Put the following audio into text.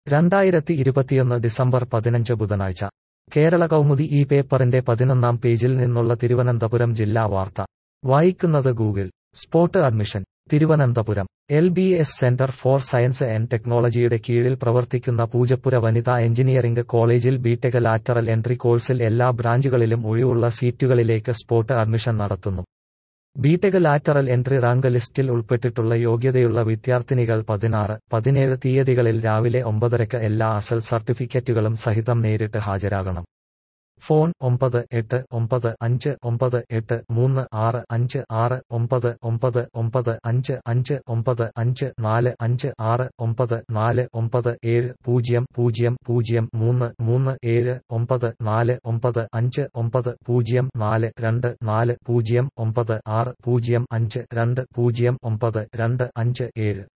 രണ്ടായിരത്തി ഇരുപത്തിയൊന്ന് ഡിസംബർ പതിനഞ്ച് ബുധനാഴ്ച കേരള കൗമുദി ഈ പേപ്പറിന്റെ പതിനൊന്നാം പേജിൽ നിന്നുള്ള തിരുവനന്തപുരം ജില്ലാ വാർത്ത വായിക്കുന്നത് Google spot admission Thiruvananthapuram L B S centre for science and ടെക്നോളജിയുടെ കീഴിൽ പ്രവർത്തിക്കുന്ന പൂജപ്പുര വനിതാ എഞ്ചിനീയറിംഗ് കോളേജിൽ ബിടെക് ലാറ്ററൽ എൻട്രി കോഴ്സിൽ എല്ലാ ബ്രാഞ്ചുകളിലും ഒഴിവുള്ള സീറ്റുകളിലേക്ക് സ്പോട്ട് അഡ്മിഷൻ നടത്തുന്നു ബിടെക് ലാറ്ററൽ എൻട്രി റാങ്ക് ലിസ്റ്റിൽ ഉൾപ്പെട്ടിട്ടുള്ള യോഗ്യതയുള്ള വിദ്യാർത്ഥിനികൾ പതിനാറ് പതിനേഴ് തീയതികളിൽ രാവിലെ ഒമ്പതരക്ക് എല്ലാ അസൽ സർട്ടിഫിക്കറ്റുകളും സഹിതം നേരിട്ട് ഹാജരാകണം ഫോൺ ഒമ്പത് എട്ട് ഒമ്പത് അഞ്ച് ഒമ്പത് എട്ട് മൂന്ന് ആറ് അഞ്ച് ആറ് ഒമ്പത് ഒമ്പത് ഒമ്പത് അഞ്ച് അഞ്ച് ഒമ്പത് അഞ്ച് നാല് അഞ്ച് ആറ് ഒമ്പത് നാല് ഒമ്പത് ഏഴ് പൂജ്യം പൂജ്യം പൂജ്യം മൂന്ന് മൂന്ന് ഏഴ് ഒമ്പത് നാല് ഒമ്പത് അഞ്ച് ഒമ്പത് പൂജ്യം നാല് രണ്ട് നാല് പൂജ്യം ഒമ്പത് ആറ് പൂജ്യം അഞ്ച് രണ്ട് പൂജ്യം ഒമ്പത് രണ്ട് അഞ്ച് ഏഴ്